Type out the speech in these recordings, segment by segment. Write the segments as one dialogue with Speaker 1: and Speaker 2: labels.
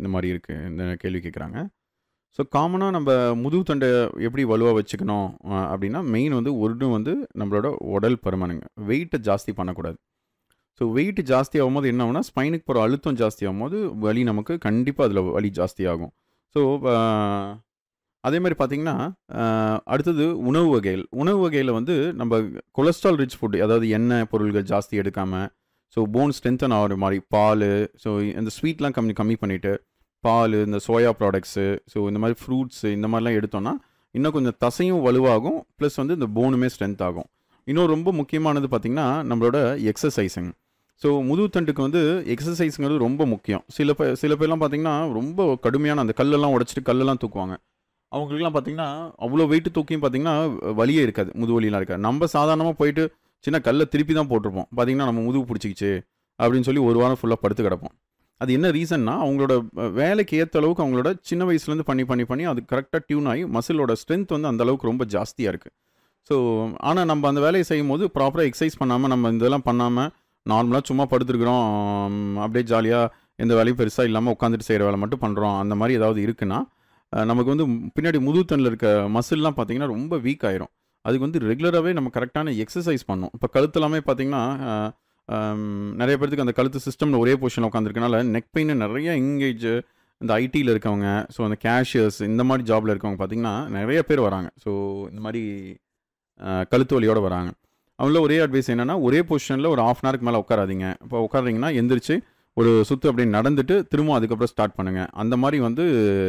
Speaker 1: இந்த மாதிரி இருக்குது இந்த கேள்வி கேட்குறாங்க ஸோ காமனாக நம்ம முதுகு தண்டை எப்படி வலுவாக வச்சுக்கணும் அஹ், அப்படின்னா மெயின் வந்து ஒன்று வந்து நம்மளோட உடல் பருமனுங்க வெயிட்டை ஜாஸ்தி பண்ணக்கூடாது ஸோ வெயிட் ஜாஸ்தி ஆகும்போது என்ன ஆகும்னா ஸ்பைனுக்கு போகிற அழுத்தம் ஜாஸ்தி ஆகும்போது வலி நமக்கு கண்டிப்பாக அதில் வலி ஜாஸ்தி ஆகும் ஸோ அதே மாதிரி பார்த்தீங்கன்னா அஹ், அடுத்தது உணவு வகைகள் உணவு வகையில் வந்து நம்ம கொலஸ்ட்ரால் ரிச் ஃபுட் அதாவது எண்ணெய் பொருள்கள் ஜாஸ்தி எடுக்காமல் ஸோ போன் ஸ்ட்ரென்தன் ஆகிற மாதிரி பால் ஸோ இந்த ஸ்வீட்லாம் கம்மி கம்மி பண்ணிவிட்டு பால் இந்த சோயா ப்ராடக்ட்ஸு ஸோ இந்த மாதிரி ஃப்ரூட்ஸு இந்த மாதிரிலாம் எடுத்தோம்னா இன்னும் கொஞ்சம் தசையும் வலுவாகும் ப்ளஸ் வந்து இந்த போனுமே ஸ்ட்ரென்த் ஆகும் இன்னும் ரொம்ப முக்கியமானது பார்த்திங்கன்னா நம்மளோட எக்ஸசைஸுங்க ஸோ முதுகுத்தண்டுக்கு வந்து எக்ஸசைஸுங்கிறது ரொம்ப முக்கியம் சில பேர் சில பேர்லாம் பார்த்தீங்கன்னா ரொம்ப கடுமையான அந்த கல்லெல்லாம் உடச்சிட்டு கல்லெல்லாம் தூக்குவாங்க அவங்களுக்குலாம் பார்த்தீங்கன்னா அவ்வளோ வெயிட் தூக்கியும் பார்த்தீங்கன்னா வலியே இருக்காது முதுவலிலாம் இருக்காது நம்ம சாதாரணமாக போயிட்டு சின்ன கல்லை திருப்பி தான் போட்டிருப்போம் பார்த்தீங்கன்னா நம்ம முதுகு பிடிச்சிக்கிச்சு அப்படின்னு சொல்லி ஒரு வாரம் ஃபுல்லாக படுத்து கிடப்போம் அது என்ன ரீசன்னா அவங்களோட அஹ், வேலைக்கு ஏற்ற அளவுக்கு அவங்களோட சின்ன வயசுலேருந்து பண்ணி பண்ணி பண்ணி அது கரெக்டாக டியூன் ஆகி மசிலோட ஸ்ட்ரென்த் வந்து அந்த அளவுக்கு ரொம்ப ஜாஸ்தியாக இருக்குது ஸோ ஆனால் நம்ம அந்த வேலையை செய்யும் போது ப்ராப்பராக எக்ஸசைஸ் பண்ணாமல் நம்ம இதெல்லாம் பண்ணாமல் நார்மலாக சும்மா படுத்துருக்குறோம் உம், அப்படியே ஜாலியாக எந்த வேலையும் பெருசாக இல்லாமல் உட்காந்துட்டு செய்கிற வேலை மட்டும் பண்ணுறோம் அந்த மாதிரி ஏதாவது இருக்குன்னா அஹ், நமக்கு வந்து பின்னாடி முதுகுத்தண்டில் இருக்க மசில்லாம் பார்த்தீங்கன்னா ரொம்ப வீக் ஆயிரும் அதுக்கு வந்து ரெகுலராகவே நம்ம கரெக்டான எக்ஸசைஸ் பண்ணணும் இப்போ கழுத்துலாமே பார்த்தீங்கன்னா அஹ், ஹம், நிறைய பேர்த்துக்கு அந்த கழுத்து சிஸ்டமில் ஒரே பொசிஷனில் உட்காந்துருக்கனால நெக் பெயின் நிறைய எங்கேஜ் இந்த ஐடியில் இருக்கவங்க ஸோ அந்த கேஷியர்ஸ் இந்த மாதிரி ஜாபில் இருக்கவங்க பார்த்தீங்கன்னா நிறைய பேர் வராங்க ஸோ இந்த மாதிரி அஹ், கழுத்து வலியோட வராங்க அவங்கள ஒரே அட்வைஸ் என்னன்னா ஒரே பொசிஷனில் ஒரு ஆஃப் அன் ஹவருக்கு மேலே உட்காராதீங்க இப்போ உட்காருறீங்கன்னா எந்திரிச்சு ஒரு சுற்று அப்படியே நடந்துட்டு திரும்ப அதுக்கப்புறம் ஸ்டார்ட் பண்ணுங்கள் அந்த மாதிரி வந்து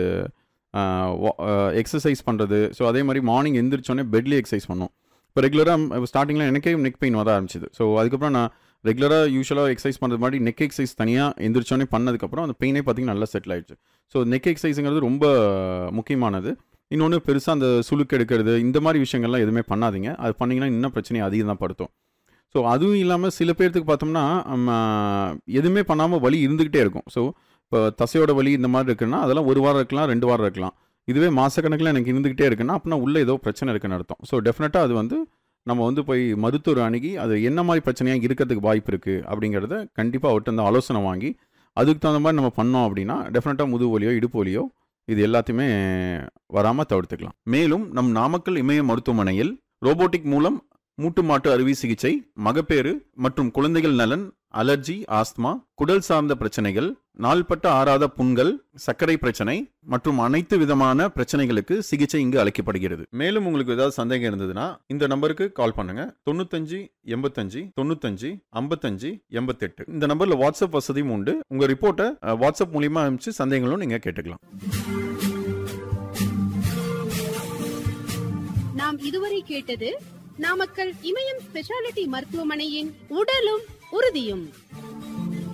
Speaker 1: எக்ஸசைஸ் பண்ணுறது ஸோ அதே மாதிரி மார்னிங் எந்திரிச்சோடனே பெட்லேயே எக்ஸசைஸ் பண்ணோம் இப்போ ரெகுலராக ஸ்டார்டிங்கில் எனக்கே நெக் பெயின் வர ஆரம்பிச்சிது ஸோ அதுக்கப்புறம் நான் ரெகுலராக யூஸ்வலாக எக்ஸசைஸ் பண்ணுறது மாதிரி நெக் எக்ஸசைஸ் தனியாக எந்திரிச்சோடனே பண்ணதுக்கப்புறம் அந்த பெயினே பார்த்தீங்கன்னா நல்லா செட்டில் ஆயிடுச்சு ஸோ நெக் எக்ஸசைஸுங்கிறது ரொம்ப முக்கியமானது இன்னொன்று பெருசாக அந்த சுளுக்கு எடுக்கிறது இந்த மாதிரி விஷயங்கள்லாம் எதுவுமே பண்ணாதீங்க அது பண்ணிங்கன்னா இன்னும் பிரச்சனையை அதிகம் தான் படுத்தும் ஸோ அதுவும் இல்லாமல் சில பேர்த்துக்கு பார்த்தோம்னா நம்ம எதுவுமே பண்ணாமல் வலி இருந்துக்கிட்டே இருக்கும் ஸோ இப்போ தசையோட வலி இந்த மாதிரி இருக்குன்னா அதெல்லாம் ஒரு வாரம் இருக்கலாம் ரெண்டு வாரம் இருக்கலாம் இதுவே மாதக்கணக்கில் எனக்கு இருந்துக்கிட்டே இருக்குன்னா அப்படின்னா உள்ளே ஏதோ பிரச்சனை இருக்குன்னு அர்த்தம் ஸோ டெஃபினட்டாக அது வந்து நம்ம வந்து போய் மருத்துவர் அணுகி அது என்ன மாதிரி பிரச்சனையாக இருக்கிறதுக்கு வாய்ப்பு இருக்குது அப்படிங்கிறத கண்டிப்பாக அவர்கிட்ட வந்து ஆலோசனை வாங்கி அதுக்கு தகுந்த மாதிரி நம்ம பண்ணோம் அப்படின்னா டெஃபினட்டாக முதுகு வலியோ இடுப்பு வலியோ இது எல்லாத்தையுமே வராமல் தவிர்த்துக்கலாம் மேலும் நம் நாமக்கல் இமய மருத்துவமனையில் ரோபோட்டிக் மூலம் மூட்டு மாட்டு அறுவை சிகிச்சை மகப்பேறு மற்றும் குழந்தைகள் நலன் அலர்ஜி ஆஸ்துமா குடல் சார்ந்த பிரச்சனைகள் நாள்பட்ட ஆறாத புண்கள் சர்க்கரை பிரச்சனை மற்றும் அனைத்து விதமான பிரச்சனைகளுக்கு சிகிச்சை இங்கு அளிக்கப்படுகிறது மேலும் உங்களுக்கு ஏதாவது சந்தேகம் இருந்ததுன்னா இந்த நம்பருக்கு கால் பண்ணுங்க தொண்ணூத்தஞ்சு எண்பத்தஞ்சு தொண்ணூத்தஞ்சு ஐம்பத்தஞ்சு எண்பத்தெட்டு இந்த நம்பர்ல வாட்ஸ்அப் வசதியும் உண்டு உங்க ரிப்போர்ட்டை அஹ், வாட்ஸ்அப் மூலியமா அனுப்பிச்சு சந்தேகங்களும் நீங்க கேட்டுக்கலாம்
Speaker 2: நாம் இதுவரை கேட்டது நாமக்கல் இமயம் ஸ்பெஷாலிட்டி மருத்துவமனையின் உடலும் உறுதியும்